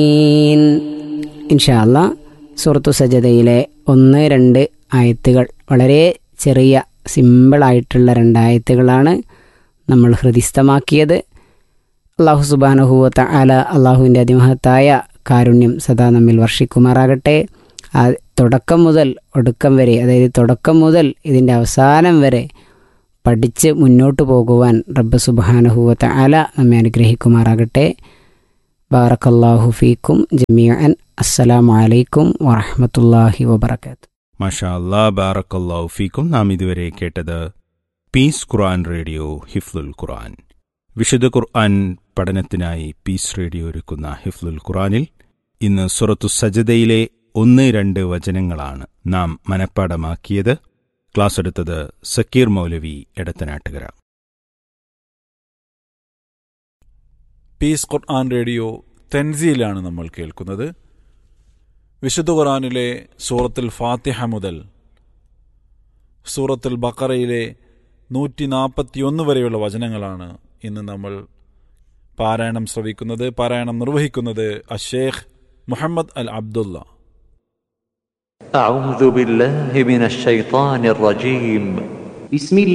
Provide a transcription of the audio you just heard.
ഇൻഷാല്ല സുഹൃത്തു സജതയിലെ ഒന്ന് രണ്ട് ആയത്തുകൾ വളരെ ചെറിയ സിമ്പിളായിട്ടുള്ള രണ്ടായത്തുകളാണ് നമ്മൾ ഹൃദിസ്ഥമാക്കിയത് അള്ളാഹു സുബാനഹുവത്ത അല അള്ളാഹുവിൻ്റെ അതിമഹത്തായ കാരുണ്യം സദാ നമ്മിൽ വർഷിക്കുമാറാകട്ടെ ആ തുടക്കം മുതൽ ഒടുക്കം വരെ അതായത് തുടക്കം മുതൽ ഇതിൻ്റെ അവസാനം വരെ പഠിച്ച് മുന്നോട്ട് പോകുവാൻ റബ്ബ് സുബാനഹുവത്ത അല നമ്മെ അനുഗ്രഹിക്കുമാറാകട്ടെ ബാറക്കല്ലാഹു ഫീക്കും ജമീഅൻ അസ്സലാമു അലൈക്കും വറഹ്മത്തുള്ളാഹി വബറകാത്ത് മാഷാ അല്ലാ ബാറക്കല്ലാഹു ഫീക്കും നാം ഇതുവരെ കേട്ടത് പീസ് ഖുർആൻ റേഡിയോ ഹിഫ്ലുൽ ഖുർആൻ വിശുദ്ധ ഖുർആൻ പഠനത്തിനായി പീസ് റേഡിയോ ഒരുക്കുന്ന ഹിഫ്ലുൽ ഖുർആനിൽ ഇന്ന് സുറത്തു സജദയിലെ ഒന്ന് രണ്ട് വചനങ്ങളാണ് നാം മനഃപ്പാടമാക്കിയത് ക്ലാസ് എടുത്തത് Zakir Maulavi Edathanattukara peace Quran radio തെൻസിയിലാണ് നമ്മൾ കേൾക്കുന്നത് വിശുദ്ധ ഖുർആനിലെ സൂറത്തുൽ ഫാത്തിഹ മുതൽ സൂറത്തുൽ ബക്കറയിലെ നൂറ്റി നാൽപ്പത്തിയൊന്ന് വരെയുള്ള വചനങ്ങളാണ് ഇന്ന് നമ്മൾ പാരായണം ശ്രവിക്കുന്നത് പാരായണം നിർവഹിക്കുന്നത് അഷേഖ് മുഹമ്മദ് അൽ അബ്ദുള്ള أعوذ بالله من الشيطان الرجيم بسم الله